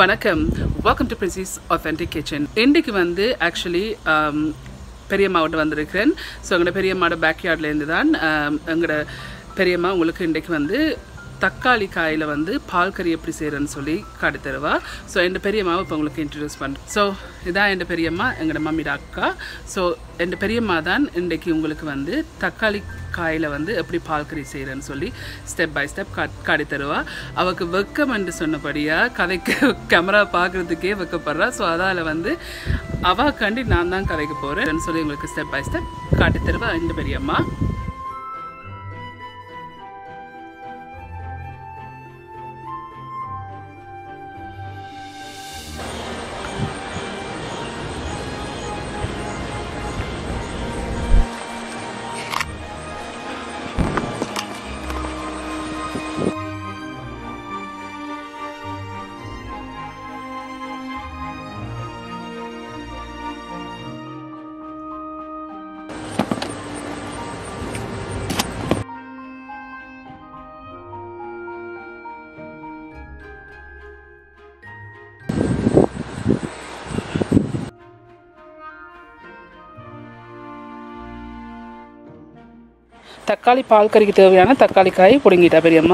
வணக்கம் welcome to princess authentic kitchen இன்றைக்கு வந்து ஆக்சுவலி பெரியம்மாவோட வந்திருக்கிறேன் ஸோ எங்களோட பெரியம்மாவோட பேக்யார்ட்லேருந்து தான் um, எங்களோட பெரியம்மா உங்களுக்கு இன்றைக்கு வந்து தக்காளி காயில் வந்து பால் கறி எப்படி செய்கிறேன்னு சொல்லி காட்டி தருவா ஸோ என் பெரியம்மாவை இப்போ உங்களுக்கு இன்ட்ரடியூஸ் பண்ணுறேன் ஸோ இதான் என் பெரியம்மா எங்களோட மம்மியோட அக்கா ஸோ என் பெரியம்மா தான் இன்றைக்கு உங்களுக்கு வந்து தக்காளி காயில் வந்து எப்படி பால் கறி செய்கிறேன்னு சொல்லி ஸ்டெப் பை ஸ்டெப் கா காட்டி தருவா அவൾക്ക് வெக்கம் என்று சொன்னபடியாக கதைக்கு கேமரா பார்க்குறதுக்கே வெக்கப்படுறா ஸோ அதால் வந்து அவாக்காண்டி நான் தான் கதைக்கு போகிறேன்னு சொல்லி உங்களுக்கு ஸ்டெப் பை ஸ்டெப் காட்டி தருவா என் பெரியம்மா தக்காளி பால் கறிக்கு தேவையான தக்காளி காய் பிடுங்கிட்டா பெரியம்மா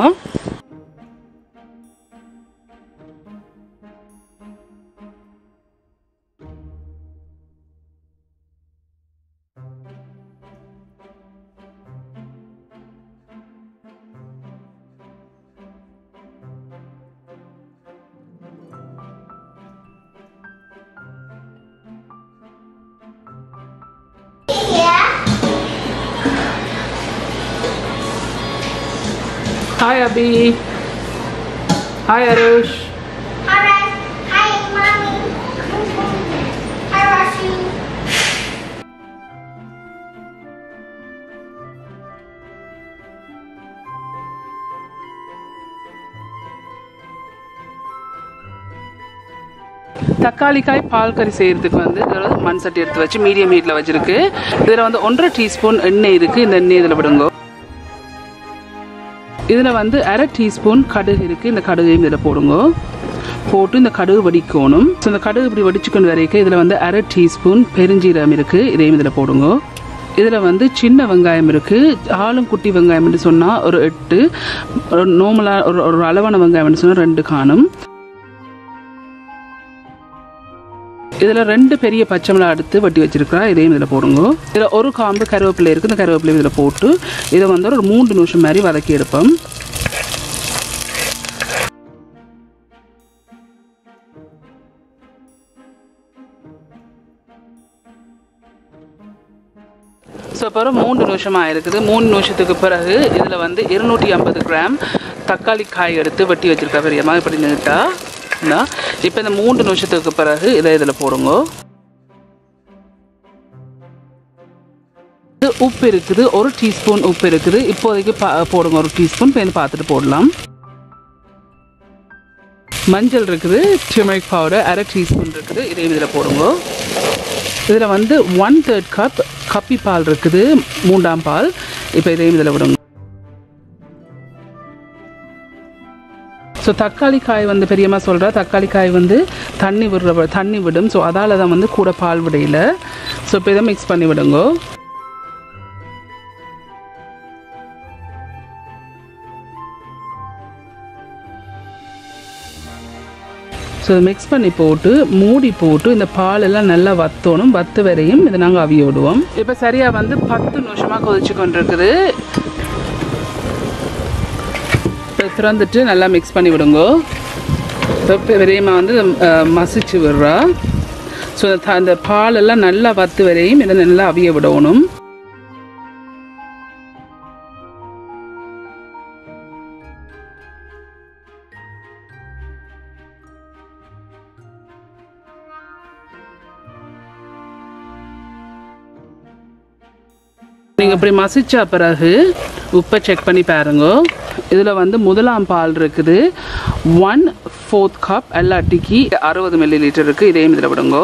hi Abhi hi Arush Hi, Ras. Hi, Mommy. Hi, Rashi. தக்காளி காய் பால் கறி செய்யறதுக்கு வந்து இதில் மண் சட்டி எடுத்து வச்சு மீடியம் ஹீட்டில் வச்சிருக்கு இதில் வந்து ஒன்றரை டீஸ்பூன் எண்ணெய் இருக்குது இந்த எண்ணெய் இதில் விடுங்க இதில் வந்து அரை டீஸ்பூன் கடுகு இருக்குது இந்த கடுகையும் இதில் போடுங்க போட்டு இந்த கடுகு வடிக்கணும் ஸோ இந்த கடுகு இப்படி வடிச்சுக்கொண்டு வரைக்கும் இதில் வந்து அரை டீஸ்பூன் பெருஞ்சீரகம் இருக்குது இதையும் இதில் போடுங்க இதில் வந்து சின்ன வெங்காயம் இருக்குது ஆளும் குட்டி வெங்காயம்னு சொன்னால் ஒரு எட்டு நார்மலாக ஒரு ஒரு அளவான வெங்காயம்னு சொன்னால் ரெண்டு காணும் இதில் ரெண்டு பெரிய பச்சை மிளகா எடுத்து வட்டி வச்சிருக்கிறா இதையும் இதில் போடுங்க இதில் ஒரு காம்பு கருவேப்பிலை இருக்குது இந்த கருவேப்பிலை இதில் போட்டு இதை வந்து ஒரு மூன்று நிமிஷம் மாதிரி வதக்கி எடுப்போம் ஸோ அப்புறம் மூன்று நிமிஷம் ஆயிருக்குது மூணு நிமிஷத்துக்கு பிறகு இதில் வந்து இருநூற்றி ஐம்பது கிராம் தக்காளி காய் எடுத்து வெட்டி வச்சிருக்கா பெரியம்மா இப்படி நிறுத்தா இப்போ இந்த மூன்று நிமிஷத்துக்கு பிறகு இதை இதில் போடுங்க இது உப்பு இருக்குது ஒரு டீஸ்பூன் உப்பு இருக்குது இப்போதைக்கு பா போடுங்க ஒரு டீஸ்பூன் இப்போ பார்த்துட்டு போடலாம் மஞ்சள் இருக்குது turmeric பவுடர் அரை டீஸ்பூன் இருக்குது இதையும் இதில் போடுங்க இதில் வந்து ஒன் தேர்ட் கப் கப்பி பால் இருக்குது மூன்றாம் பால் இப்போ இதையும் இதில் விடுங்க ஸோ தக்காளி காய் வந்து பெரியம்மா சொல்கிறா தக்காளி காய் வந்து தண்ணி விடுற தண்ணி விடும் ஸோ அதால் தான் வந்து கூட பால் விடையில ஸோ இப்போ இதை மிக்ஸ் பண்ணி விடுங்க ஸோ மிக்ஸ் பண்ணி போட்டு மூடி போட்டு இந்த பால் எல்லாம் நல்லா வத்தணும் வத்து வரையும் இதை நாங்கள் அவிய விடுவோம் இப்போ சரியாக வந்து பத்து நிமிஷமாக கொதிச்சு கொண்டிருக்குது இப்போ திறந்துட்டு நல்லா மிக்ஸ் பண்ணி விடுங்க இப்போ பெரியம்மா வந்து அஹ், மசிச்சு விடுறா ஸோ அந்த பால் எல்லாம் நல்லா வத்து வரையும் இதை நல்லா அவிய விடணும் நீங்கள் இப்படி மசிச்ச பிறகு உப்பை செக் பண்ணி பாருங்க இதில் வந்து முதலாம் பால் இருக்குது ஒன் ஃபோர்த் கப் எல்லாட்டிக்கு அறுபது மில்லி லிட்டர் இருக்குது இதையும் இதில் விடுங்க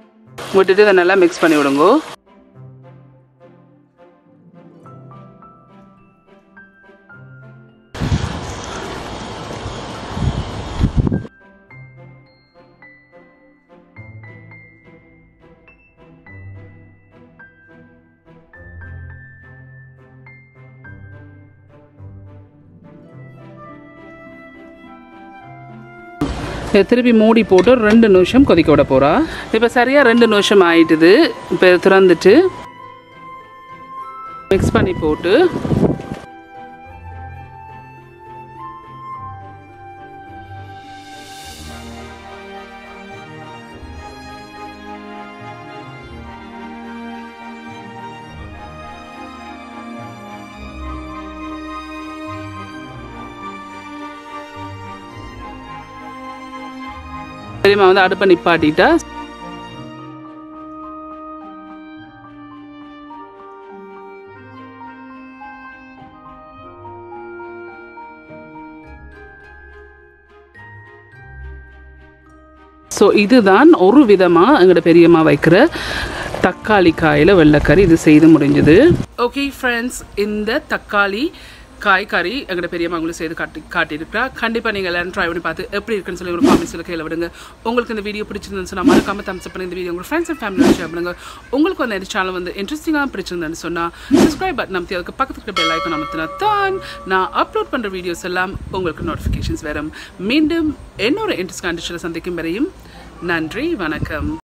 விட்டுட்டு இதை நல்லா மிக்ஸ் பண்ணி விடுங்க இதை திருப்பி மூடி போட்டு ஒரு ரெண்டு நிமிஷம் கொதிக்க விட போகிறா இப்போ சரியாக ரெண்டு நிமிஷம் ஆயிட்டுது இப்போ இதை திறந்துட்டு மிக்ஸ் பண்ணி போட்டு பெரியம்மா வந்து அடுப்பை நிப்பாட்டிட்டா ஸோ இதுதான் ஒரு விதமாக எங்களோட பெரியம்மா வைக்கிற தக்காளி காயில் வெள்ளைக்கறி இது செய்து முடிஞ்சது ஓகே ஃப்ரெண்ட்ஸ் இந்த தக்காளி காய்கறி எங்களோட பெரியம்மா உங்களுக்கு செய்து காட்டி காட்டியிருக்கிறா கண்டிப்பாக நீங்கள் எல்லாரும் ட்ரை பண்ணி பார்த்து எப்படி இருக்குன்னு சொல்லி ஒரு காமெண்ட்ஸில் கீழே விடுங்க உங்களுக்கு இந்த வீடியோ பிடிச்சிருந்துன்னு சொன்னால் மறக்காம தம்ஸ் பண்ணி இந்த வீடியோ உங்கள் ஃப்ரெண்ட்ஸ் அண்ட் ஃபேமிலியோட ஷேர் பண்ணுங்க உங்களுக்கு வந்து இந்த சேனல் வந்து இன்ட்ரெஸ்டிங்காக பிடிச்சிருந்தேன்னு சொன்னால் சப்ஸ்கிரைப் பட்டன் அமைத்தி அதுக்கு பக்கத்துக்கு இருக்க பெல் ஐக்கன் அமைத்தினா தான் நான் அப்லோட் பண்ணுற வீடியோஸ் எல்லாம் உங்களுக்கு நோட்டிஃபிகேஷன்ஸ் வரும் மீண்டும் இன்னொரு இன்ட்ரெஸ்ட் கண்டிஷனில் சந்திக்கும் வரையும் நன்றி வணக்கம்